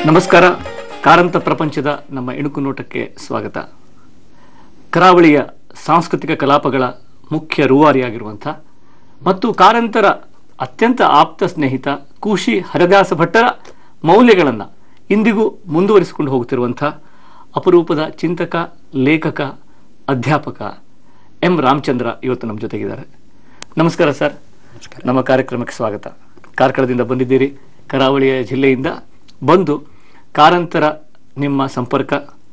ನಮಸ್ಕಾರ ಕಾರಂತ ಪ್ರಪಂಚದ ನಮ್ಮ ಇಣುಕು ನೋಟಕ್ಕೆ ಸ್ವಾಗತ ಕರಾವಳಿಯ ಸಾಂಸ್ಕೃತಿಕ ಕಲಾಪಗಳ ಮುಖ್ಯ ರೂವಾರಿಯಾಗಿರುವಂಥ ಮತ್ತು ಕಾರಂತರ ಅತ್ಯಂತ ಆಪ್ತ ಸ್ನೇಹಿತ ಕೂಶಿ ಹರದಾಸ ಭಟ್ಟರ ಮೌಲ್ಯಗಳನ್ನು ಇಂದಿಗೂ ಮುಂದುವರಿಸಿಕೊಂಡು ಹೋಗುತ್ತಿರುವಂಥ ಅಪರೂಪದ ಚಿಂತಕ ಲೇಖಕ ಅಧ್ಯಾಪಕ ಎಂ ರಾಮಚಂದ್ರ ಇವತ್ತು ನಮ್ಮ ಜೊತೆಗಿದ್ದಾರೆ ನಮಸ್ಕಾರ ಸರ್ ನಮ್ಮ ಕಾರ್ಯಕ್ರಮಕ್ಕೆ ಸ್ವಾಗತ ಕಾರ್ಕಳದಿಂದ ಬಂದಿದ್ದೀರಿ ಕರಾವಳಿಯ ಜಿಲ್ಲೆಯಿಂದ ಬಂದು ಕಾರಂತರ ನಿಮ್ಮ ಸಂಪರ್ಕ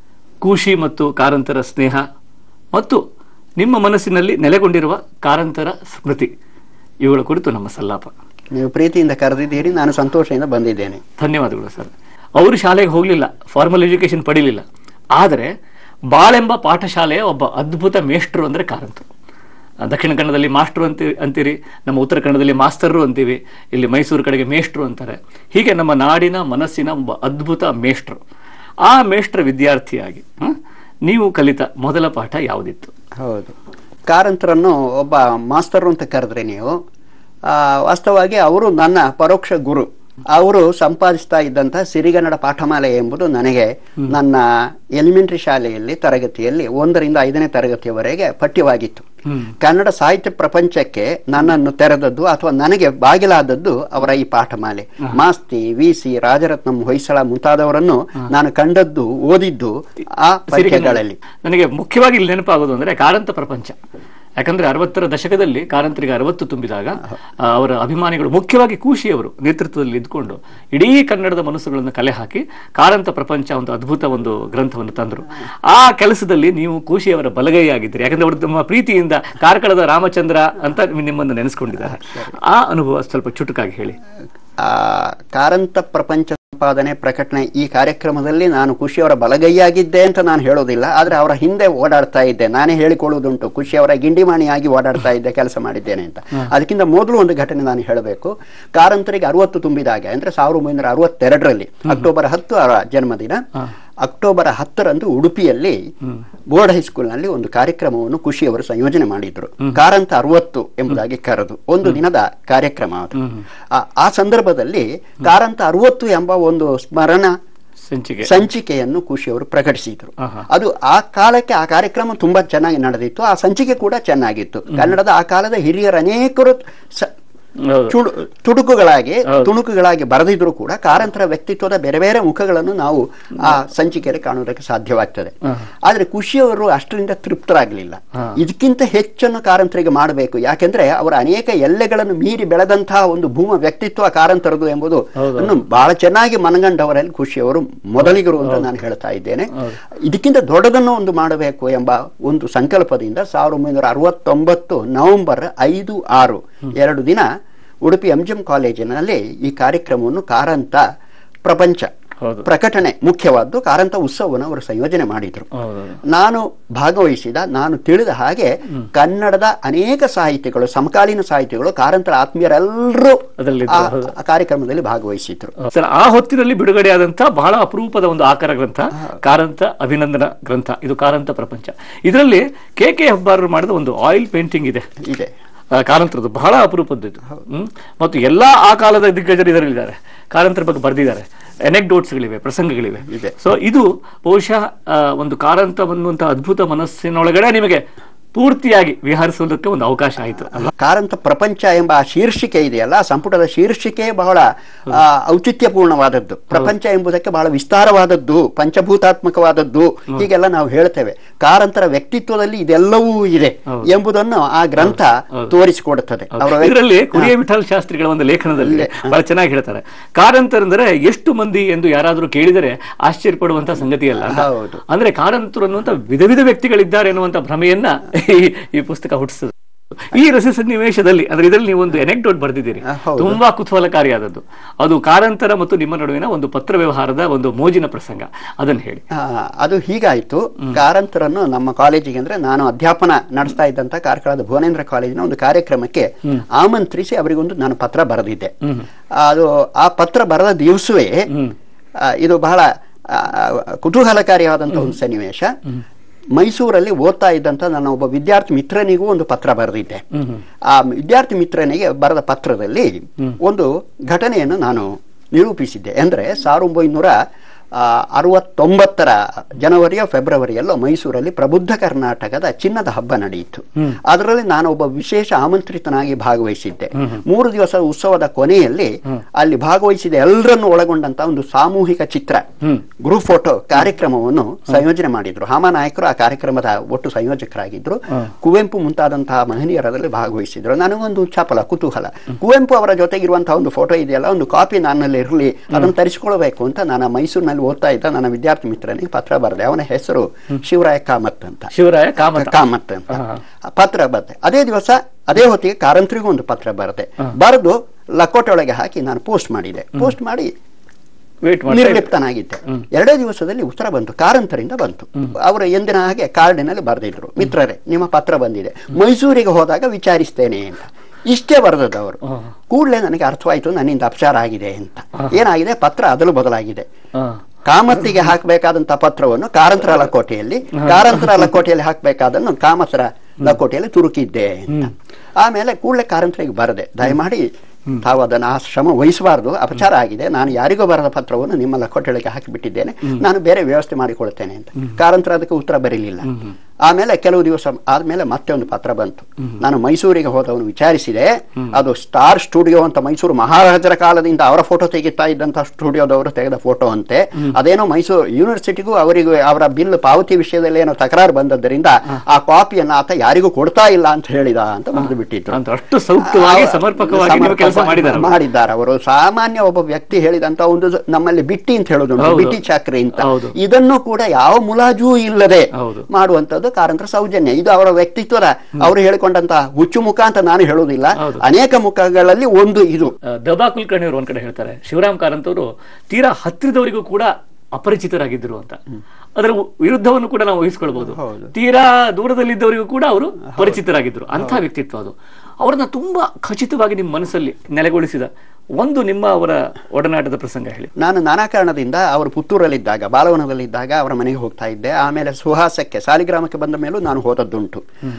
ಕೂಶಿ ಮತ್ತು ಕಾರಂತರ ಸ್ನೇಹ ಮತ್ತು ನಿಮ್ಮ ಮನಸ್ಸಿನಲ್ಲಿ ನೆಲೆಗೊಂಡಿರುವ ಕಾರಂತರ ಸ್ಮೃತಿ ಇವುಗಳ ಕುರಿತು ನಮ್ಮ ಸಲ್ಲಾಪ ನೀವು ಪ್ರೀತಿಯಿಂದ ಕರೆದಿದ್ದೀರಿ ನಾನು ಸಂತೋಷದಿಂದ ಬಂದಿದ್ದೇನೆ ಧನ್ಯವಾದಗಳು ಸರ್ ಅವರು ಶಾಲೆಗೆ ಹೋಗಲಿಲ್ಲ ಫಾರ್ಮಲ್ ಎಜುಕೇಶನ್ ಪಡೀಲಿಲ್ಲ ಆದರೆ ಬಾಳೆಂಬ ಪಾಠಶಾಲೆಯ ಒಬ್ಬ ಅದ್ಭುತ ಮೇಷ್ಟ್ರು ಅಂದರೆ ಕಾರಂತರು ಆ, ದಕ್ಷಿಣ ಕನ್ನಡದಲ್ಲಿ ಮಾಸ್ಟ್ರು ಅಂತೀವಿ ಅಂತೀರಿ ನಮ್ಮ ಉತ್ತರ ಕನ್ನಡದಲ್ಲಿ ಮಾಸ್ತರ್ರು ಅಂತೀವಿ ಇಲ್ಲಿ ಮೈಸೂರು ಕಡೆಗೆ ಮೇಷ್ಟ್ರು ಅಂತಾರೆ ಹೀಗೆ ನಮ್ಮ ನಾಡಿನ ಮನಸ್ಸಿನ ಒಬ್ಬ ಅದ್ಭುತ ಮೇಷ್ಟ್ರು ಆ ಮೇಷ್ಟ್ರ ವಿದ್ಯಾರ್ಥಿಯಾಗಿ ಹ, ನೀವು ಕಲಿತ ಮೊದಲ ಪಾಠ ಯಾವುದಿತ್ತು ಹೌದು ಕಾರಂತರನ್ನು ಒಬ್ಬ ಮಾಸ್ತರು ಅಂತ ಕರೆದ್ರೆ ನೀವು ಆ, ವಾಸ್ತವವಾಗಿ ಅವರು ನನ್ನ ಪರೋಕ್ಷ ಗುರು ಅವರು ಸಂಪಾದಿಸ್ತಾ ಇದ್ದಂತಹ ಸಿರಿಗನ್ನಡ ಪಾಠಮಾಲೆ ಎಂಬುದು ನನಗೆ ನನ್ನ ಎಲಿಮೆಂಟರಿ ಶಾಲೆಯಲ್ಲಿ ತರಗತಿಯಲ್ಲಿ ಒಂದರಿಂದ ಐದನೇ ತರಗತಿಯವರೆಗೆ ಪಠ್ಯವಾಗಿತ್ತು ಹ್ಮ್. ಕನ್ನಡ ಸಾಹಿತ್ಯ ಪ್ರಪಂಚಕ್ಕೆ ನನ್ನನ್ನು ತೆರೆದದ್ದು ಅಥವಾ ನನಗೆ ಬಾಗಿಲಾದದ್ದು ಅವರ ಈ ಪಾಠಮಾಲೆ ಮಾಸ್ತಿ ವಿ ಸಿ ರಾಜರತ್ನಂ ಹೊಯ್ಸಳ ಮುಂತಾದವರನ್ನು ನಾನು ಕಂಡದ್ದು ಓದಿದ್ದು ಆ ಪಠ್ಯಗಳಲ್ಲಿ ನನಗೆ ಮುಖ್ಯವಾಗಿ ಇಲ್ಲಿ ನೆನಪಾಗೋದು ಅಂದ್ರೆ ಕಾರಂತ ಪ್ರಪಂಚ ಯಾಕಂದ್ರೆ ಅರವತ್ತರ ದಶಕದಲ್ಲಿ ಕಾರಂತರಿಗೆ ಅರವತ್ತು ತುಂಬಿದಾಗ ಆ, ಅವರ ಅಭಿಮಾನಿಗಳು ಮುಖ್ಯವಾಗಿ ಕೂಶಿಯವರು ನೇತೃತ್ವದಲ್ಲಿ ಇದ್ಕೊಂಡು ಇಡೀ ಕನ್ನಡದ ಮನಸ್ಸುಗಳನ್ನು ಕಲೆ ಹಾಕಿ ಕಾರಂತ ಪ್ರಪಂಚ ಒಂದು ಅದ್ಭುತ ಒಂದು ಗ್ರಂಥವನ್ನು ತಂದರು ಆ ಕೆಲಸದಲ್ಲಿ ನೀವು ಕೂಶಿಯವರ ಬಲಗೈಯಾಗಿದ್ದೀರಿ ಯಾಕಂದ್ರೆ ಅವರು ತಮ್ಮ ಪ್ರೀತಿಯಿಂದ ಕಾರ್ಕಳದ ರಾಮಚಂದ್ರ ಅಂತ ನಿಮ್ಮನ್ನು ನೆನೆಸ್ಕೊಂಡಿದ್ದಾರೆ ಆ ಅನುಭವ ಸ್ವಲ್ಪ ಚುಟುಕಾಗಿ ಹೇಳಿ ಆ ಕಾರಂತ ಪ್ರಪಂಚ ಸಂಪಾದನೆ ಪ್ರಕಟಣೆ ಈ ಕಾರ್ಯಕ್ರಮದಲ್ಲಿ ನಾನು ಖುಷಿಯವರ ಬಲಗೈಯಾಗಿದ್ದೆ ಅಂತ ನಾನು ಹೇಳೋದಿಲ್ಲ ಆದ್ರೆ ಅವರ ಹಿಂದೆ ಓಡಾಡ್ತಾ ಇದ್ದೆ ನಾನೇ ಹೇಳಿಕೊಳ್ಳುವುದುಂಟು ಖುಷಿಯವರ ಗಿಂಡಿಮಾಣಿಯಾಗಿ ಓಡಾಡ್ತಾ ಇದ್ದೆ ಕೆಲಸ ಮಾಡಿದ್ದೇನೆ ಅಂತ ಅದಕ್ಕಿಂತ ಮೊದಲು ಒಂದು ಘಟನೆ ನಾನು ಹೇಳಬೇಕು ಕಾರಂತರಿಗೆ ಅರವತ್ತು ತುಂಬಿದಾಗ ಅಂದ್ರೆ ಸಾವಿರದ ಒಂಬೈನೂರ ಅರವತ್ತೆರಡರಲ್ಲಿ ಅಕ್ಟೋಬರ್ ಹತ್ತು ಅವರ ಜನ್ಮದಿನ ಅಕ್ಟೋಬರ್ ಹತ್ತರಂದು ಉಡುಪಿಯಲ್ಲಿ ಬೋರ್ಡ್ ಹೈಸ್ಕೂಲ್ನಲ್ಲಿ ಒಂದು ಕಾರ್ಯಕ್ರಮವನ್ನು ಖುಷಿಯವರು ಸಂಯೋಜನೆ ಮಾಡಿದ್ರು ಕಾರಂತ ಅರವತ್ತು ಎಂಬುದಾಗಿ ಕರೆದು ಒಂದು ದಿನದ ಕಾರ್ಯಕ್ರಮ ಅದು ಆ- ಆ ಸಂದರ್ಭದಲ್ಲಿ ಕಾರಂತ ಅರವತ್ತು ಎಂಬ ಒಂದು ಸ್ಮರಣ ಸಂಚಿಕೆ ಸಂಚಿಕೆಯನ್ನು ಖುಷಿಯವರು ಪ್ರಕಟಿಸಿದ್ರು ಆಹಾ. ಅದು ಆ ಕಾಲಕ್ಕೆ ಆ ಕಾರ್ಯಕ್ರಮ ತುಂಬಾ ಚೆನ್ನಾಗಿ ನಡೆದಿತ್ತು ಆ ಸಂಚಿಕೆ ಕೂಡ ಚೆನ್ನಾಗಿತ್ತು ಕನ್ನಡದ ಆ ಕಾಲದ ಹಿರಿಯರ ಅನೇಕರು ಸ- ಹೌದು ಚುಡು ತುಣುಕುಗಳಾಗಿ ಹೌದು. ತುಣುಕುಗಳಾಗಿ ಬರೆದಿದ್ರು ಕೂಡ ಕಾರಂತರ ವ್ಯಕ್ತಿತ್ವದ ಬೇರೆ ಬೇರೆ ಮುಖಗಳನ್ನು ನಾವು ಆ ಸಂಚಿಕೆಯಲ್ಲಿ ಕಾಣುವುದಕ್ಕೆ ಸಾಧ್ಯವಾಗ್ತದೆ ಆದ್ರೆ ಖುಷಿಯವರು ಅಷ್ಟರಿಂದ ತೃಪ್ತರಾಗಲಿಲ್ಲ ಹಾ. ಇದಕ್ಕಿಂತ ಹೆಚ್ಚನ್ನು ಕಾರಂತರಿಗೆ ಮಾಡಬೇಕು ಯಾಕೆಂದ್ರೆ ಅವರ ಅನೇಕ ಎಲ್ಲೆಗಳನ್ನು ಮೀರಿ ಬೆಳೆದಂತಹ ಒಂದು ಭೂಮ ವ್ಯಕ್ತಿತ್ವ ಕಾರಂತರದು ಎಂಬುದು ಹೌದು. ಅನ್ನು ಬಹಳ ಚೆನ್ನಾಗಿ ಮನಗಂಡವರಲ್ಲಿ ಖುಷಿಯವರು ಮೊದಲಿಗರು ಅಂತ ನಾನು ಹೇಳ್ತಾ ಇದ್ದೇನೆ ಇದಕ್ಕಿಂತ ದೊಡ್ಡದನ್ನು ಒಂದು ಮಾಡಬೇಕು ಎಂಬ ಒಂದು ಸಂಕಲ್ಪದಿಂದ ಸಾವಿರದ ಒಂಬೈನೂರ ಅರವತ್ತೊಂಬತ್ತು ನವೆಂಬರ್ ಐದು ಆರು ಎರಡು ದಿನ ಉಡುಪಿ ಎಂ ಜಿ ಎಂ ಕಾಲೇಜಿನಲ್ಲಿ ಈ ಕಾರ್ಯಕ್ರಮವನ್ನು ಕಾರಂತ ಪ್ರಪಂಚ ಹೌದು ಪ್ರಕಟಣೆ ಮುಖ್ಯವಾದ್ದು ಕಾರಂತ ಉತ್ಸವವನ್ನು ಅವರು ಸಂಯೋಜನೆ ಮಾಡಿದ್ರು ಹೌದು ನಾನು ಭಾಗವಹಿಸಿದ ನಾನು ತಿಳಿದ ಹಾಗೆ ಕನ್ನಡದ ಅನೇಕ ಸಾಹಿತಿಗಳು ಸಮಕಾಲೀನ ಸಾಹಿತಿಗಳು ಕಾರಂತರ ಆತ್ಮೀಯರೆಲ್ಲರೂ ಅದರಲ್ಲಿದ್ರು, ಆ- ಹೌದು. ಆ ಕಾರ್ಯಕ್ರಮದಲ್ಲಿ ಭಾಗವಹಿಸಿದ್ರು ಸರ್ ಆ ಹೊತ್ತಿನಲ್ಲಿ ಬಿಡುಗಡೆಯಾದಂಥ ಬಹಳ ಅಪರೂಪದ ಒಂದು ಆಕಾರ ಗ್ರಂಥ ಕಾರಂತ ಅಭಿನಂದನ ಗ್ರಂಥ ಇದು ಕಾರಂತ ಪ್ರಪಂಚ ಇದರಲ್ಲಿ ಕೆ ಕೆ ಹೆಬ್ಬಾರರು ಮಾಡಿದ ಒಂದು ಆಯಿಲ್ ಪೇಂಟಿಂಗ್ ಇದೆ ಇದೆ ಆ, ಕಾರಂತರದ್ದು ಬಹಳ ಅಪರೂಪದ್ದು ಇದು ಹ್ಮ್ ಮತ್ತು ಎಲ್ಲಾ ಆ ಕಾಲದ ದಿಗ್ಗಜರು ಇದರಲ್ಲಿದ್ದಾರೆ ಕಾರಂತರ ಬಗ್ಗೆ ಬರೆದಿದ್ದಾರೆ ಎನೆಕ್ಡೋಟ್ಸ್ಗಳಿವೆ ಪ್ರಸಂಗಗಳಿವೆ ಇದೆ. ಸೊ ಇದು ಬಹುಶಃ ಆ, ಒಂದು ಕಾರಂತ ಅನ್ನುವಂಥ ಅದ್ಭುತ ಮನಸ್ಸಿನೊಳಗಡೆ ನಿಮಗೆ ಪೂರ್ತಿಯಾಗಿ ವಿಹರಿಸೋದಕ್ಕೆ ಒಂದು ಅವಕಾಶ ಆಯಿತು ಅಲ್ಲ ಕಾರಂತ ಪ್ರಪಂಚ ಎಂಬ ಆ ಶೀರ್ಷಿಕೆ ಇದೆಯಲ್ಲ ಆ ಸಂಪುಟದ ಶೀರ್ಷಿಕೆ ಬಹಳ ಆ, ಔಚಿತ್ಯಪೂರ್ಣವಾದದ್ದು ಪ್ರಪಂಚ ಎಂಬುದಕ್ಕೆ ಬಹಳ ವಿಸ್ತಾರವಾದದ್ದು ಪಂಚಭೂತಾತ್ಮಕವಾದದ್ದು ಹೀಗೆಲ್ಲ ನಾವು ಹೇಳ್ತೇವೆ ಕಾರಂತರ ವ್ಯಕ್ತಿತ್ವದಲ್ಲಿ ಇದೆಲ್ಲವೂ ಇದೆ ಎಂಬುದನ್ನು ಆ ಗ್ರಂಥ ತೋರಿಸಿಕೊಡುತ್ತದೆ ಅವರ ವ್ಯಕ್ತಿ- ಇದರಲ್ಲಿ ಕುರಿಯ ವಿಠಲ್ ಶಾಸ್ತ್ರಿಗಳ ಒಂದು ಲೇಖನದಲ್ಲಿ ಬಹಳ ಚೆನ್ನಾಗಿ ಹೇಳ್ತಾರೆ ಕಾರಂತರಂದ್ರೆ ಎಷ್ಟು ಮಂದಿ ಎಂದು ಯಾರಾದರೂ ಕೇಳಿದರೆ ಆಶ್ಚರ್ಯಪಡುವಂತ ಸಂಗತಿಯಲ್ಲ ಅಂತ. ಹೌದು. ಅಂದ್ರೆ ಕಾರಂತರು ಅನ್ನುವಂತ ವಿಧ ವಿಧ ವ್ಯಕ್ತಿಗಳಿದ್ದಾರೆ ಎನ್ನುವಂತ ಭ್ರಮೆಯನ್ನ ಈ ಈ ಪುಸ್ತಕ ಹುಟ್ಟಿಸ್ತದೆ ಈ ರಸ ಸನ್ನಿವೇಶದಲ್ಲಿ ಅಂದ್ರೆ ಇದರಲ್ಲಿ ನೀವು ಒಂದು ಎನೆಕ್ಡೋಟ್ ಬರೆದಿದ್ದೀರಿ ಆ, ಹೌದು. ತುಂಬಾ ಕುತೂಹಲಕಾರಿಯಾದದ್ದು ಅದು ಕಾರಂತರ ಮತ್ತು ನಿಮ್ಮ ನಡುವಿನ ಒಂದು ಪತ್ರ ವ್ಯವಹಾರದ ಒಂದು ಮೋಜಿನ ಪ್ರಸಂಗ ಅದನ್ನು ಹೇಳಿ ಆ, ಅದು ಹೀಗಾಯ್ತು ಕಾರಂತರನ್ನು ನಮ್ಮ ಕಾಲೇಜಿಗೆ ಅಂದ್ರೆ ನಾನು ಅಧ್ಯಾಪನ ನಡೆಸ್ತಾ ಇದ್ದಂತ ಕಾರ್ಕಳದ ಭುವನೇಂದ್ರ ಕಾಲೇಜಿನ ಒಂದು ಕಾರ್ಯಕ್ರಮಕ್ಕೆ ಆಮಂತ್ರಿಸಿ ಅವರಿಗೊಂದು ನಾನು ಪತ್ರ ಬರೆದಿದ್ದೆ ಅದು ಆ ಪತ್ರ ಬರೆದ ದಿವಸವೇ ಆ, ಇದು ಬಹಳ ಆ, ಕುತೂಹಲಕಾರಿಯಾದಂತ ಒಂದು ಸನ್ನಿವೇಶ ಮೈಸೂರಲ್ಲಿ ಓದ್ತಾ ಇದ್ದಂತ ನನ್ನ ಒಬ್ಬ ವಿದ್ಯಾರ್ಥಿ ಮಿತ್ರನಿಗೂ ಒಂದು ಪತ್ರ ಬರೆದಿದ್ದೆ ಆ ವಿದ್ಯಾರ್ಥಿ ಮಿತ್ರನಿಗೆ ಬರೆದ ಪತ್ರದಲ್ಲಿ ಒಂದು ಘಟನೆಯನ್ನು ನಾನು ನಿರೂಪಿಸಿದ್ದೆ ಅಂದ್ರೆ ಸಾವಿರದ ಒಂಬೈನೂರ ಆ, ಅರವತ್ತೊಂಬತ್ತರ ಜನವರಿಯೋ ಫೆಬ್ರವರಿಯಲ್ಲೋ ಮೈಸೂರಲ್ಲಿ ಪ್ರಬುದ್ಧ ಕರ್ನಾಟಕದ ಚಿನ್ನದ ಹಬ್ಬ ನಡೆಯಿತು ಅದರಲ್ಲಿ ನಾನು ಒಬ್ಬ ವಿಶೇಷ ಆಮಂತ್ರಿತನಾಗಿ ಭಾಗವಹಿಸಿದ್ದೆ ಮೂರು ದಿವಸ ಉತ್ಸವದ ಕೊನೆಯಲ್ಲಿ ಅಲ್ಲಿ ಭಾಗವಹಿಸಿದ ಎಲ್ಲರನ್ನು ಒಳಗೊಂಡಂತ ಒಂದು ಸಾಮೂಹಿಕ ಚಿತ್ರ ಗ್ರೂಪ್ ಫೋಟೋ ಕಾರ್ಯಕ್ರಮವನ್ನು ಸಂಯೋಜನೆ ಮಾಡಿದ್ರು ಹಾಮಾನಾಯಕರು ಆ ಕಾರ್ಯಕ್ರಮದ ಒಟ್ಟು ಸಂಯೋಜಕರಾಗಿದ್ರು ಕುವೆಂಪು ಮುಂತಾದಂತಹ ಮಹನೀಯರಲ್ಲಿ ಭಾಗವಹಿಸಿದ್ರು ನನಗೊಂದು ಚಪಲ ಕುತೂಹಲ ಕುವೆಂಪು ಅವರ ಜೊತೆಗಿರುವಂತಹ ಒಂದು ಫೋಟೋ ಇದೆಯಲ್ಲ ಒಂದು ಕಾಪಿ ನನ್ನಲ್ಲಿ ಇರಲಿ ಅದನ್ನು ತರಿಸಿಕೊಳ್ಬೇಕು ಅಂತ ನಾನು ಮೈಸೂರಿನಲ್ಲಿ ಓದ್ತಾ ಇದ್ದ ನನ್ನ ವಿದ್ಯಾರ್ಥಿ ಮಿತ್ರನಿಗೆ ಪತ್ರ ಬರೆದೆ ಅವನ ಹೆಸರು ಶಿವರಾಯ ಕಾಮತ್ ಅಂತ ಶಿವರಾಯ ಕಾಮತ ಕಾಮತ್ ಅಂತ ಹಾ. ಆ ಪತ್ರ ಬರ್ತೆ ಅದೇ ದಿವಸ ಅದೇ ಹೊತ್ತಿಗೆ ಕಾರಂತರಿಗೂ ಒಂದು ಪತ್ರ ಬರುತ್ತೆ ಬರೆದು ಲಕೋಟೆ ಒಳಗೆ ಹಾಕಿ ನಾನು ಪೋಸ್ಟ್ ಮಾಡಿದೆ ಪೋಸ್ಟ್ ಮಾಡಿ ವೇಟ್ ಮಾಡಿ ನಿರ್ಲಿಪ್ತನಾಗಿದ್ದೆ ಎರಡೇ ದಿವಸದಲ್ಲಿ ಉತ್ತರ ಬಂತು ಕಾರಂತರಿಂದ ಬಂತು ಅವರು ಎಂದಿನ ಹಾಗೆ ಕಾರ್ಡಿನಲ್ಲಿ ಬರೆದಿದ್ರು ಮಿತ್ರರೇ ನಿಮ್ಮ ಪತ್ರ ಬಂದಿದೆ ಮೈಸೂರಿಗೆ ಹೋದಾಗ ವಿಚಾರಿಸ್ತೇನೆ ಅಂತ ಇಷ್ಟೇ ಬರೆದದ್ದು ಅವರು ಕೂಡಲೇ ನನಗೆ ಅರ್ಥವಾಯಿತು ನನ್ನಿಂದ ಅಪಚಾರ ಆಗಿದೆ ಅಂತ ಏನಾಗಿದೆ ಪತ್ರ ಅದಲು ಬದಲಾಗಿದೆ ಹಾ. ಕಾಮತ್ತಿಗೆ ಹಾಕಬೇಕಾದಂತ ಪತ್ರವನ್ನು ಕಾರಂತರ ಲಕೋಟೆಯಲ್ಲಿ ಕಾರಂತರ ಲಕೋಟೆಯಲ್ಲಿ ಹಾಕಬೇಕಾದನ್ನು ಕಾಮತರ ಲಕೋಟೆಯಲ್ಲಿ ತುರುಕಿದ್ದೆ ಅಂತ ಆಮೇಲೆ ಕೂಡಲೇ ಕಾರಂತರಿಗೆ ಬರದೆ ದಯಮಾಡಿ ತಾವು ಅದನ್ನು ಆ ಶ್ರಮ ವಹಿಸಬಾರದು ಅಪಚಾರ ಆಗಿದೆ ನಾನು ಯಾರಿಗೋ ಬರೆದ ಪತ್ರವನ್ನು ನಿಮ್ಮ ಲಕೋಟೆಯೊಳಗೆ ಹಾಕಿಬಿಟ್ಟಿದ್ದೇನೆ ನಾನು ಬೇರೆ ವ್ಯವಸ್ಥೆ ಮಾಡಿಕೊಳ್ತೇನೆ ಅಂತ ಕಾರಂತರ ಅದಕ್ಕೆ ಉತ್ತರ ಬರಲಿಲ್ಲ ಆಮೇಲೆ ಕೆಲವು ದಿವಸ ಆದ್ಮೇಲೆ ಮತ್ತೆ ಒಂದು ಪತ್ರ ಬಂತು ನಾನು ಮೈಸೂರಿಗೆ ಹೋದವನು ವಿಚಾರಿಸಿದೆ ಅದು ಸ್ಟಾರ್ ಸ್ಟುಡಿಯೋ ಅಂತ ಮೈಸೂರು ಮಹಾರಾಜರ ಕಾಲದಿಂದ ಅವರ ಫೋಟೋ ತೆಗಿತಾ ಇದ್ದಂತಹ ಸ್ಟುಡಿಯೋದವರು ತೆಗೆದ ಫೋಟೋ ಅಂತೆ ಅದೇನೋ ಮೈಸೂರು ಯೂನಿವರ್ಸಿಟಿಗೂ ಅವರಿಗೂ ಅವರ ಬಿಲ್ ಪಾವತಿ ವಿಷಯದಲ್ಲಿ ಏನೋ ತಕರಾರು ಬಂದದ್ದರಿಂದ ಆ ಕಾಪಿಯನ್ನು ಆತ ಯಾರಿಗೂ ಕೊಡ್ತಾ ಇಲ್ಲ ಅಂತ ಹೇಳಿದ ಅಂತ ಬಂದು ಬಿಟ್ಟಿದ್ರು ಅಂತ ಅಷ್ಟು ಸೂಕ್ತವಾಗಿ ಸಮರ್ಪಕವಾಗಿ ನೀವು ಕೆಲಸ ಮಾಡಿದ್ದಾರೆ ಅವರು. ಮಾಡಿದ್ದಾರೆ ಅವರು ಸಾಮಾನ್ಯ ಒಬ್ಬ ವ್ಯಕ್ತಿ ಹೇಳಿದಂತ ಒಂದು ನಮ್ಮಲ್ಲಿ ಬಿಟ್ಟಿ ಅಂತ ಹೇಳೋದು ಹೌದು. ಬಿಟ್ಟಿ ಚಾಕ್ರಿ ಅಂತ ಹೌದು. ಇದನ್ನು ಕೂಡ ಯಾವ ಮುಲಾಜೂ ಇಲ್ಲದೆ ಹೌದು. ಮಾಡುವಂತದ್ದು ಕಾರಂತರ ಸೌಜನ್ಯ ಇದು ಅವರ ವ್ಯಕ್ತಿತ್ವದ ಅವರು ಹೇಳಿಕೊಂಡಂತ ಹುಚ್ಚು ಮುಖ ಅಂತ ನಾನು ಹೇಳುವುದಿಲ್ಲ ಹೌದು. ಅನೇಕ ಮುಖಗಳಲ್ಲಿ ಒಂದು ಇದು ಆ, ದಬಾ ಕುಲಕರ್ಣಿ ಅವರು ಒಂದ್ ಕಡೆ ಹೇಳ್ತಾರೆ ಶಿವರಾಮ್ ಕಾರಂತ್ ಅವರು ತೀರಾ ಹತ್ತಿರದವರಿಗೂ ಕೂಡ ಅಪರಿಚಿತರಾಗಿದ್ದರು ಅಂತ ಅದರ ವಿರುದ್ಧವನ್ನು ಕೂಡ ನಾವು ಊಹಿಸ್ಕೊಳ್ಬಹುದು ಹೌದು. ತೀರಾ ದೂರದಲ್ಲಿದ್ದವರಿಗೂ ಕೂಡ ಅವರು ಪರಿಚಿತರಾಗಿದ್ರು ಅಂಥ ವ್ಯಕ್ತಿತ್ವ ಅದು ಅವರನ್ನ ತುಂಬಾ ಖಚಿತವಾಗಿ ನಿಮ್ಮ ಮನಸ್ಸಲ್ಲಿ ನೆಲೆಗೊಳಿಸಿದ ಒಂದು ನಿಮ್ಮ ಅವರ ಒಡನಾಟದ ಪ್ರಸಂಗ ಹೇಳಿ ನಾನು ನಾನಾ ಕಾರಣದಿಂದ ಅವರು ಪುತ್ತೂರಲ್ಲಿದ್ದಾಗ ಬಾಲವನದಲ್ಲಿದ್ದಾಗ ಅವರ ಮನೆಗೆ ಹೋಗ್ತಾ ಇದ್ದೆ ಆಮೇಲೆ ಸುಹಾಸಕ್ಕೆ ಸಾಲಿಗ್ರಾಮಕ್ಕೆ ಬಂದ ಮೇಲೂ ನಾನು ಹೋದದ್ದುಂಟು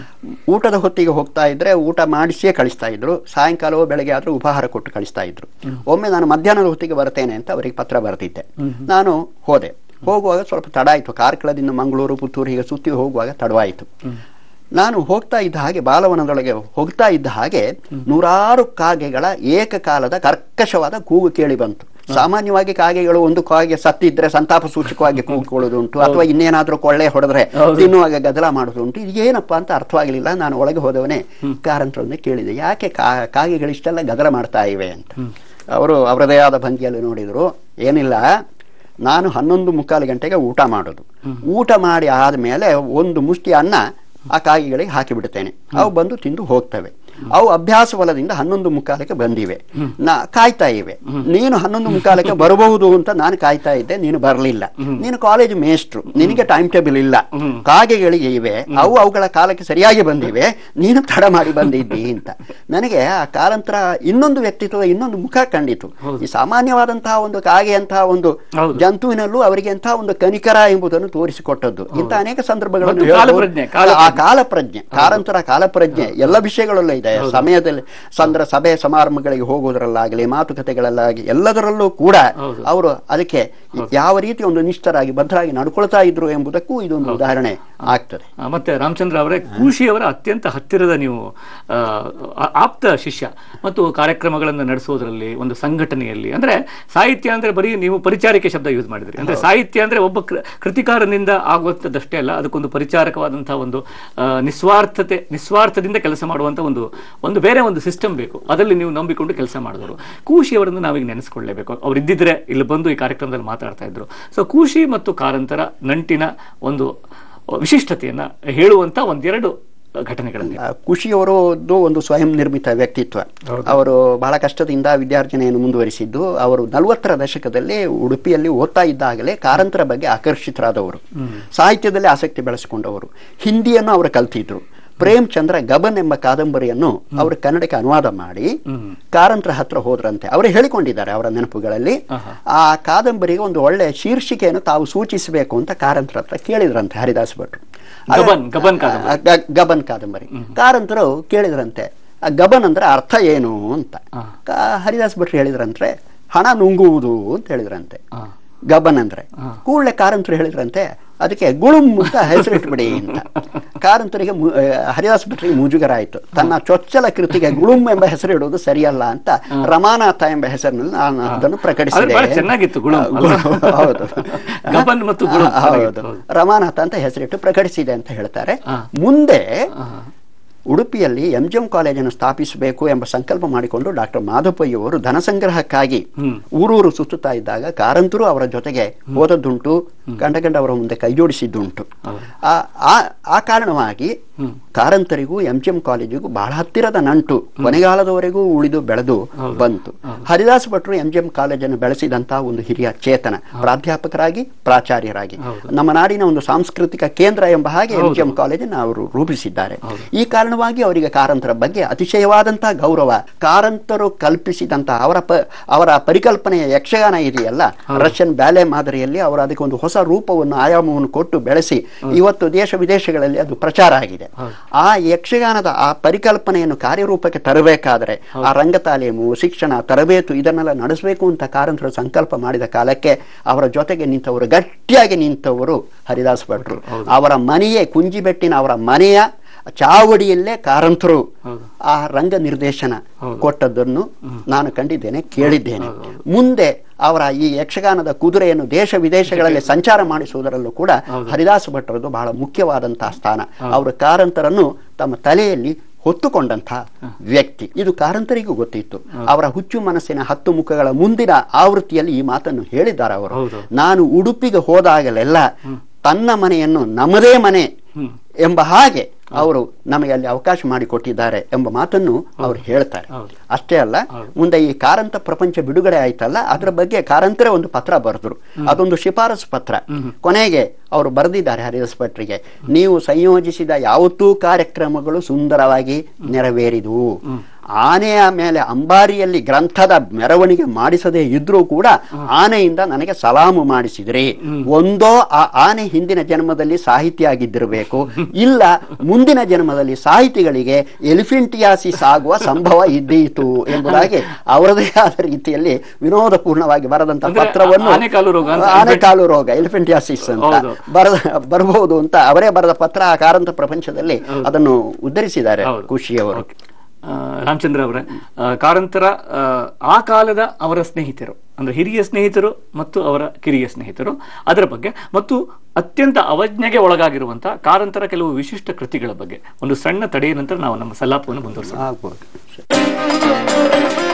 ಊಟದ ಹೊತ್ತಿಗೆ ಹೋಗ್ತಾ ಇದ್ರೆ ಊಟ ಮಾಡಿಸಿಯೇ ಕಳಿಸ್ತಾ ಇದ್ರು ಸಾಯಂಕಾಲವೋ ಬೆಳಗ್ಗೆ ಆದ್ರೂ ಉಪಹಾರ ಕೊಟ್ಟು ಕಳಿಸ್ತಾ ಇದ್ರು ಒಮ್ಮೆ ನಾನು ಮಧ್ಯಾಹ್ನದ ಹೊತ್ತಿಗೆ ಬರ್ತೇನೆ ಅಂತ ಅವರಿಗೆ ಪತ್ರ ಬರೆದಿದ್ದೆ ನಾನು ಹೋದೆ ಹೋಗುವಾಗ ಸ್ವಲ್ಪ ತಡ ಆಯಿತು ಕಾರ್ಕಳದಿಂದ ಮಂಗಳೂರು ಪುತ್ತೂರು ಹೀಗೆ ಸುತ್ತಿ ಹೋಗುವಾಗ ತಡವಾಯಿತು ನಾನು ಹೋಗ್ತಾ ಇದ್ದ ಹಾಗೆ ಬಾಲವನದೊಳಗೆ ಹೋಗ್ತಾ ಇದ್ದ ಹಾಗೆ ನೂರಾರು ಕಾಗೆಗಳ ಏಕಕಾಲದ ಕರ್ಕಶವಾದ ಕೂಗು ಕೇಳಿ ಬಂತು ಸಾಮಾನ್ಯವಾಗಿ ಕಾಗೆಗಳು ಒಂದು ಕಾಗೆ ಸತ್ತಿದ್ರೆ ಸಂತಾಪ ಸೂಚಕವಾಗಿ ಕೂಗ್ಕೊಳ್ಳೋದುಂಟು ಅಥವಾ ಇನ್ನೇನಾದ್ರೂ ಕೊಳ್ಳೆ ಹೊಡೆದ್ರೆ ಹೌದು. ತಿನ್ನುವಾಗ ಗದ್ದಲ ಮಾಡೋದುಂಟು ಇದು ಏನಪ್ಪಾ ಅಂತ ಅರ್ಥವಾಗಲಿಲ್ಲ ನಾನು ಒಳಗೆ ಹೋದವನೇ ಕಾರಂತರನ್ನೇ ಕೇಳಿದೆ ಯಾಕೆ ಕಾ ಕಾಗೆಗಳಿಷ್ಟೆಲ್ಲ ಗದ್ದಲ ಮಾಡ್ತಾ ಇವೆ ಅಂತ ಅವರು ಅವರದೇ ಆದ ಭಂಗಿಯಲ್ಲಿ ನೋಡಿದ್ರು ಏನಿಲ್ಲ ನಾನು ಹನ್ನೊಂದು ಮುಕ್ಕಾಲು ಗಂಟೆಗೆ ಊಟ ಮಾಡೋದು ಊಟ ಮಾಡಿ ಆದ್ಮೇಲೆ ಒಂದು ಮುಷ್ಟಿ ಅನ್ನ ಆ ಕಾಯಿಗಳಿಗೆ ಹಾಕಿ ಬಿಡ್ತೇನೆ ಅವು ಬಂದು ತಿಂದು ಹೋಗ್ತವೆ ಅವು ಅಭ್ಯಾಸ ಬಲದಿಂದ ಹನ್ನೊಂದು ಮುಕ್ಕಾಲಕ್ಕೆ ಬಂದಿವೆ ನಾ ಕಾಯ್ತಾ ಇವೆ ನೀನು ಹನ್ನೊಂದು ಮುಕ್ಕಾಲಕ್ಕೆ ಬರಬಹುದು ಅಂತ ನಾನು ಕಾಯ್ತಾ ಇದ್ದೆ ನೀನು ಬರಲಿಲ್ಲ ನೀನು ಕಾಲೇಜ್ ಮೇಸ್ಟ್ರು ನಿನಗೆ ಟೈಮ್ ಟೇಬಲ್ ಇಲ್ಲ ಕಾಗೆಗಳಿಗೆ ಇವೆ ಅವು ಅವುಗಳ ಕಾಲಕ್ಕೆ ಸರಿಯಾಗಿ ಬಂದಿವೆ ನೀನು ತಡ ಮಾಡಿ ಬಂದಿದ್ದಿ ಅಂತ ನನಗೆ ಆ ಕಾರಂತರ ಇನ್ನೊಂದು ವ್ಯಕ್ತಿತ್ವ ಇನ್ನೊಂದು ಮುಖ ಕಂಡಿತು ಈ ಸಾಮಾನ್ಯವಾದಂತಹ ಒಂದು ಕಾಗೆಯಂತಹ ಒಂದು ಹೌದು. ಜಂತುವಿನಲ್ಲೂ ಅವರಿಗೆ ಎಂತಹ ಒಂದು ಕನಿಕರ ಎಂಬುದನ್ನು ತೋರಿಸಿಕೊಟ್ಟದ್ದು ಇಂಥ ಅನೇಕ ಸಂದರ್ಭಗಳನ್ನು ಮತ್ತು ಹೇಳ್ಬೋದು. ಕಾಲಪ್ರಜ್ಞೆ, ಕಾಲಪ್ರಜ್ಞೆ. ಆ ಕಾಲಪ್ರಜ್ಞೆ ಕಾರಂತರ ಕಾಲಪ್ರಜ್ಞೆ ಎಲ್ಲ ವಿಷಯಗಳಲ್ಲೂ ಇದೆ ಸಮಯದಲ್ಲಿ ಸಂದ್ರ ಸಭೆ ಸಮಾರಂಭಗಳಿಗೆ ಹೋಗುವುದರಲ್ಲಾಗಲಿ ಮಾತುಕತೆಗಳಲ್ಲಾಗಲಿ ಎಲ್ಲದರಲ್ಲೂ ಕೂಡ ಹೌದು. ಅವರು ಅದಕ್ಕೆ ಯಾವ ರೀತಿ ಒಂದು ನಿಷ್ಠರಾಗಿ ಬದ್ಧರಾಗಿ ನಡ್ಕೊಳ್ತಾ ಇದ್ರು ಎಂಬುದಕ್ಕೂ ಇದೊಂದು ಉದಾಹರಣೆ ಆಗ್ತದೆ ಆ, ಮತ್ತೆ ರಾಮಚಂದ್ರ ಅವರೇ ಖುಷಿಯವರ ಅತ್ಯಂತ ಹತ್ತಿರದ ನೀವು ಆ, ಆ- ಆಪ್ತ ಶಿಷ್ಯ ಮತ್ತು ಕಾರ್ಯಕ್ರಮಗಳನ್ನು ನಡೆಸೋದ್ರಲ್ಲಿ ಒಂದು ಸಂಘಟನೆಯಲ್ಲಿ ಅಂದ್ರೆ ಸಾಹಿತ್ಯ ಅಂದ್ರೆ ಬರೀ ನೀವು ಪರಿಚಾರಿಕೆ ಶಬ್ದ ಯೂಸ್ ಮಾಡಿದ್ರಿ ಅಂದ್ರೆ ಸಾಹಿತ್ಯ ಅಂದ್ರೆ ಒಬ್ಬ ಕೃ- ಕೃತಿಕಾರನಿಂದ ಆಗುವಂಥದ್ದಷ್ಟೇ ಅಲ್ಲ ಅದಕ್ಕೊಂದು ಪರಿಚಾರಕವಾದಂತಹ ಒಂದು ಆ, ನಿಸ್ವಾರ್ಥತೆ ನಿಸ್ವಾರ್ಥದಿಂದ ಕೆಲಸ ಮಾಡುವಂತ ಒಂದು ಒಂದು ಬೇರೆ ಒಂದು ಸಿಸ್ಟಮ್ ಬೇಕು ಅದರಲ್ಲಿ ನೀವು ನಂಬಿಕೊಂಡು ಕೆಲಸ ಮಾಡಿದವರು ಕೂಶಿಯವರನ್ನು ನಾವೀಗ ನೆನೆಸ್ಕೊಳ್ಳೇಬೇಕು ಅವ್ರು ಇದ್ದಿದ್ರೆ ಇಲ್ಲಿ ಬಂದು ಈ ಕಾರ್ಯಕ್ರಮದಲ್ಲಿ ಮಾತಾಡ್ತಾ ಇದ್ರು ಸೊ ಕೂಶಿ ಮತ್ತು ಕಾರಂತರ ನಂಟಿನ ಒಂದು ವಿಶಿಷ್ಟತೆಯನ್ನ ಹೇಳುವಂತ ಒಂದೆರಡು ಘಟನೆಗಳಲ್ಲಿ ಆ, ಖುಷಿಯವರದ್ದು ಒಂದು ಸ್ವಯಂ ನಿರ್ಮಿತ ವ್ಯಕ್ತಿತ್ವ ಅವರು ಬಹಳ ಕಷ್ಟದಿಂದ ವಿದ್ಯಾರ್ಜನೆಯನ್ನು ಮುಂದುವರಿಸಿದ್ದು ಅವರು ನಲವತ್ತರ ದಶಕದಲ್ಲಿ ಉಡುಪಿಯಲ್ಲಿ ಓದ್ತಾ ಇದ್ದಾಗಲೇ ಕಾರಂತರ ಬಗ್ಗೆ ಆಕರ್ಷಿತರಾದವರು ಸಾಹಿತ್ಯದಲ್ಲಿ ಆಸಕ್ತಿ ಬೆಳೆಸಿಕೊಂಡವರು ಹಿಂದಿಯನ್ನು ಅವರು ಕಲ್ತಿದ್ರು ಪ್ರೇಮ್ ಚಂದ್ರ ಗಬನ್ ಎಂಬ ಕಾದಂಬರಿಯನ್ನು ಅವರು ಕನ್ನಡಕ್ಕೆ ಅನುವಾದ ಮಾಡಿ ಕಾರಂತರ ಹತ್ರ ಹೋದ್ರಂತೆ ಅವರು ಹೇಳಿಕೊಂಡಿದ್ದಾರೆ ಅವರ ನೆನಪುಗಳಲ್ಲಿ ಆ ಕಾದಂಬರಿಗೆ ಒಂದು ಒಳ್ಳೆ ಶೀರ್ಷಿಕೆಯನ್ನು ತಾವು ಸೂಚಿಸಬೇಕು ಅಂತ ಕಾರಂತರ ಹತ್ರ ಕೇಳಿದ್ರಂತೆ ಹರಿದಾಸ್ ಭಟ್ರು ಗಬನ್ ಗಬನ್ ಕಾದಂಬರಿ ಆ, ಗ- ಗಬನ್ ಕಾದಂಬರಿ ಕಾರಂತರು ಕೇಳಿದ್ರಂತೆ ಆ ಗಬನ್ ಅಂದ್ರೆ ಅರ್ಥ ಏನು ಅಂತ ಆ. ಕಾ- ಹರಿದಾಸ್ ಭಟ್ರು ಹೇಳಿದ್ರಂತೆ ಹಣ ನುಂಗುವುದು ಅಂತ ಹೇಳಿದ್ರಂತೆ ಆ, ಗಬನ್ ಅಂದ್ರೆ ಕೂಡಲೇ ಕಾರಂತರು ಹೇಳಿದ್ರಂತೆ ಅದಕ್ಕೆ ಗುಳುಮ್ ಅಂತ ಹೆಸರಿಟ್ಬಿಡಿ ಅಂತ ಕಾರಂತರಿಗೆ ಮು- ಆ, ಹರಿದಾಸ್ ಭಟ್ರಿಗೆ ಮುಜುಗರ ಆಯಿತು ತನ್ನ ಚೊಚ್ಚಲ ಕೃತಿಗೆ ಗುಳುಮ್ ಎಂಬ ಹೆಸರಿಡುವುದು ಸರಿಯಲ್ಲ ಅಂತ ರಮಾನಾಥ ಎಂಬ ಹೆಸರಿನಲ್ಲಿ ನಾನು ಅದನ್ನು ಅದು ಪ್ರಕಟಿಸಿದೆ ಬಹಳ ಚೆನ್ನಾಗಿತ್ತು ಗುಳುಂ ಆ, ಗುಳುಂ, ಹೌದು ಗಬನ್ ಮತ್ತು ಗುಳುಂ ಆ, ಹೌದು ಚೆನ್ನಾಗಿತ್ತು, ಹೌದು. ರಮಾನಾಥ ಅಂತ ಹೆಸರಿಟ್ಟು ಪ್ರಕಟಿಸಿದೆ ಅಂತ ಹೇಳ್ತಾರೆ ಹಾ. ಮುಂದೆ ಹಾ. ಉಡುಪಿಯಲ್ಲಿ ಎಂ ಜಿ ಎಂ ಕಾಲೇಜನ್ನು ಸ್ಥಾಪಿಸಬೇಕು ಎಂಬ ಸಂಕಲ್ಪ ಮಾಡಿಕೊಂಡು ಡಾಕ್ಟರ್ ಮಾಧವಯ್ಯವರು ಧನ ಸಂಗ್ರಹಕ್ಕಾಗಿ ಹ್ಮ್. ಊರೂರು ಸುತ್ತುತ್ತಾ ಇದ್ದಾಗ ಕಾರಂತರು ಅವರ ಜೊತೆಗೆ ಹೋದದ್ದುಂಟು ಗಂಡ ಗಂಡ ಅವರ ಮುಂದೆ ಕೈ ಜೋಡಿಸಿದ್ದುಂಟು ಹೌದು. ಆ- ಆ- ಆ ಕಾರಣವಾಗಿ ಹ್ಮ್. ಕಾರಂತರಿಗೂ ಎಂ ಜಿ ಎಂ ಕಾಲೇಜಿಗೂ ಬಹಳ ಹತ್ತಿರದ ನಂಟು ಕೊನೆಗಾಲದವರೆಗೂ ಉಳಿದು ಬೆಳೆದು ಹೌದು. ಬಂತು ಹರಿದಾಸ್ ಭಟ್ರು ಎಂ ಜಿ ಎಂ ಕಾಲೇಜನ್ನು ಬೆಳೆಸಿದಂತಹ ಒಂದು ಹಿರಿಯ ಚೇತನ ಪ್ರಾಧ್ಯಾಪಕರಾಗಿ ಪ್ರಾಚಾರ್ಯರಾಗಿ ಹೌದು. ನಮ್ಮ ನಾಡಿನ ಒಂದು ಸಾಂಸ್ಕೃತಿಕ ಕೇಂದ್ರ ಎಂಬ ಹಾಗೆ ಎಂ ಹೌದು. ಜಿ ಎಂ ಕಾಲೇಜನ್ನು ಅವರು ರೂಪಿಸಿದ್ದಾರೆ ಹೌದು. ಈ ಕಾರಣವಾಗಿ ಅವರಿಗೆ ಕಾರಂತರ ಬಗ್ಗೆ ಅತಿಶಯವಾದಂತಹ ಗೌರವ ಕಾರಂತರು ಕಲ್ಪಿಸಿದಂತಹ ಅವರ ಪ ಅವರ ಪರಿಕಲ್ಪನೆಯ ಯಕ್ಷಗಾನ ಇದೆಯಲ್ಲ ರಷ್ಯನ್ ಬ್ಯಾಲೆ ಮಾದರಿಯಲ್ಲಿ ಅವರು ಅದಕ್ಕೆ ಒಂದು ಹೊಸ ರೂಪವನ್ನು ಆಯಾಮವನ್ನು ಕೊಟ್ಟು ಬೆಳೆಸಿ ಇವತ್ತು ದೇಶ ವಿದೇಶಗಳಲ್ಲಿ ಅದು ಪ್ರಚಾರ ಆಗಿದೆ ಹೌದು. ಆ ಯಕ್ಷಗಾನದ ಆ ಪರಿಕಲ್ಪನೆಯನ್ನು ಕಾರ್ಯರೂಪಕ್ಕೆ ತರಬೇಕಾದರೆ ಆ ರಂಗ ತಾಲೀಮು ಶಿಕ್ಷಣ ತರಬೇತು ಇದನ್ನೆಲ್ಲ ನಡೆಸಬೇಕು ಅಂತ ಕಾರಂತರು ಸಂಕಲ್ಪ ಮಾಡಿದ ಕಾಲಕ್ಕೆ ಅವರ ಜೊತೆಗೆ ನಿಂತವರು ಗಟ್ಟಿಯಾಗಿ ನಿಂತವರು ಹರಿದಾಸ್ ಭಟ್ರು ಹೌದು. ಅವರ ಮನೆಯೇ ಕುಂಜಿಬೆಟ್ಟಿನ ಅವರ ಮನೆಯ ಚಾವಡಿಯಲ್ಲೇ ಕಾರಂತರು ಹೌದು. ಆ ರಂಗ ನಿರ್ದೇಶನ ಹೌದು. ಕೊಟ್ಟದ್ದನ್ನು ನಾನು ಕಂಡಿದ್ದೇನೆ ಕೇಳಿದ್ದೇನೆ ಹೌದು, ಹೌದು. ಮುಂದೆ ಅವರ ಈ ಯಕ್ಷಗಾನದ ಕುದುರೆಯನ್ನು ದೇಶ ವಿದೇಶಗಳಲ್ಲಿ ಸಂಚಾರ ಮಾಡಿಸುವುದರಲ್ಲೂ ಕೂಡ ಹೌದು. ಹರಿದಾಸ ಭಟ್ರದ್ದು ಬಹಳ ಮುಖ್ಯವಾದಂತಹ ಸ್ಥಾನ ಅವರು ಕಾರಂತರನ್ನು ತಮ್ಮ ತಲೆಯಲ್ಲಿ ಹೊತ್ತುಕೊಂಡಂತಹ ವ್ಯಕ್ತಿ ಇದು ಕಾರಂತರಿಗೂ ಗೊತ್ತಿತ್ತು ಅವರ ಹುಚ್ಚು ಮನಸ್ಸಿನ ಹತ್ತು ಮುಖಗಳ ಮುಂದಿನ ಆವೃತ್ತಿಯಲ್ಲಿ ಈ ಮಾತನ್ನು ಹೇಳಿದ್ದಾರೆ ಅವರು ಹೌದು. ನಾನು ಉಡುಪಿಗೆ ಹೋದಾಗಲೆಲ್ಲ ತನ್ನ ಮನೆಯನ್ನು ನಮ್ಮದೇ ಮನೆ ಹ್ಮ್. ಎಂಬ ಹಾಗೆ ಅವರು ನಮಗೆ ಅಲ್ಲಿ ಅವಕಾಶ ಮಾಡಿಕೊಟ್ಟಿದ್ದಾರೆ ಎಂಬ ಮಾತನ್ನು ಅವರು ಹೇಳ್ತಾರೆ ಹೌದು. ಅಷ್ಟೇ ಅಲ್ಲ ಹೌದು. ಮುಂದೆ ಈ ಕಾರಂತ ಪ್ರಪಂಚ ಬಿಡುಗಡೆ ಆಯ್ತಲ್ಲ ಅದರ ಬಗ್ಗೆ ಕಾರಂತರೇ ಒಂದು ಪತ್ರ ಬರೆದ್ರು ಅದೊಂದು ಶಿಫಾರಸು ಪತ್ರ ಕೊನೆಗೆ ಅವರು ಬರೆದಿದ್ದಾರೆ ಹರಿದಾಸ್ ಭಟ್ರಿಗೆ ನೀವು ಸಂಯೋಜಿಸಿದ ಯಾವತ್ತೂ ಕಾರ್ಯಕ್ರಮಗಳು ಸುಂದರವಾಗಿ ನೆರವೇರಿದುವು ಆನೆಯ ಮೇಲೆ ಅಂಬಾರಿಯಲ್ಲಿ ಗ್ರಂಥದ ಮೆರವಣಿಗೆ ಮಾಡಿಸದೇ ಇದ್ರೂ ಕೂಡ ಆನೆಯಿಂದ ನನಗೆ ಸಲಾಮು ಮಾಡಿಸಿದ್ರಿ ಒಂದೋ ಆ ಆನೆ ಹಿಂದಿನ ಜನ್ಮದಲ್ಲಿ ಸಾಹಿತಿ ಆಗಿದ್ದಿರಬೇಕು ಇಲ್ಲ ಮುಂದಿನ ಜನ್ಮದಲ್ಲಿ ಸಾಹಿತಿಗಳಿಗೆ ಎಲಿಫೆಂಟಿಯಾಸಿಸ್ ಆಗುವ ಸಂಭವ ಇದ್ದೀತು ಎಂಬುದಾಗಿ ಅವರದೇ ಆದ ರೀತಿಯಲ್ಲಿ ವಿನೋದಪೂರ್ಣವಾಗಿ ಬರೆದಂತ ಅಂದ್ರೆ ಪತ್ರವನ್ನು ಆನೆಕಾಲು ರೋಗ ಅಂತ ಆನೆಕಾಲು ರೋಗ ಎಲಿಫೆಂಟಿಯಾಸಿಸ್ ಅಂತ ಹೌದು. ಬರದ ಬರಬಹುದು ಅಂತ ಅವರೇ ಬರೆದ ಪತ್ರ ಆ ಕಾರಂತ ಪ್ರಪಂಚದಲ್ಲಿ ಅದನ್ನು ಉದ್ಧರಿಸಿದ್ದಾರೆ ಹೌದು. ಖುಷಿಯವರು ಓಕೆ. ಆ, ರಾಮಚಂದ್ರ ಅವರೇ ಆ, ಕಾರಂತರ ಆ, ಆ ಕಾಲದ ಅವರ ಸ್ನೇಹಿತರು ಅಂದ್ರೆ ಹಿರಿಯ ಸ್ನೇಹಿತರು ಮತ್ತು ಅವರ ಕಿರಿಯ ಸ್ನೇಹಿತರು ಅದರ ಬಗ್ಗೆ ಮತ್ತು ಅತ್ಯಂತ ಅವಜ್ಞೆಗೆ ಒಳಗಾಗಿರುವಂತಹ ಕಾರಂತರ ಕೆಲವು ವಿಶಿಷ್ಟ ಕೃತಿಗಳ ಬಗ್ಗೆ ಒಂದು ಸಣ್ಣ ತಡೆಯ ನಂತರ ನಾವು ನಮ್ಮ ಸಲ್ಲಾಪವನ್ನು ಮುಂದುವರಿಸೋಣ ಆಗ್ಬೋದು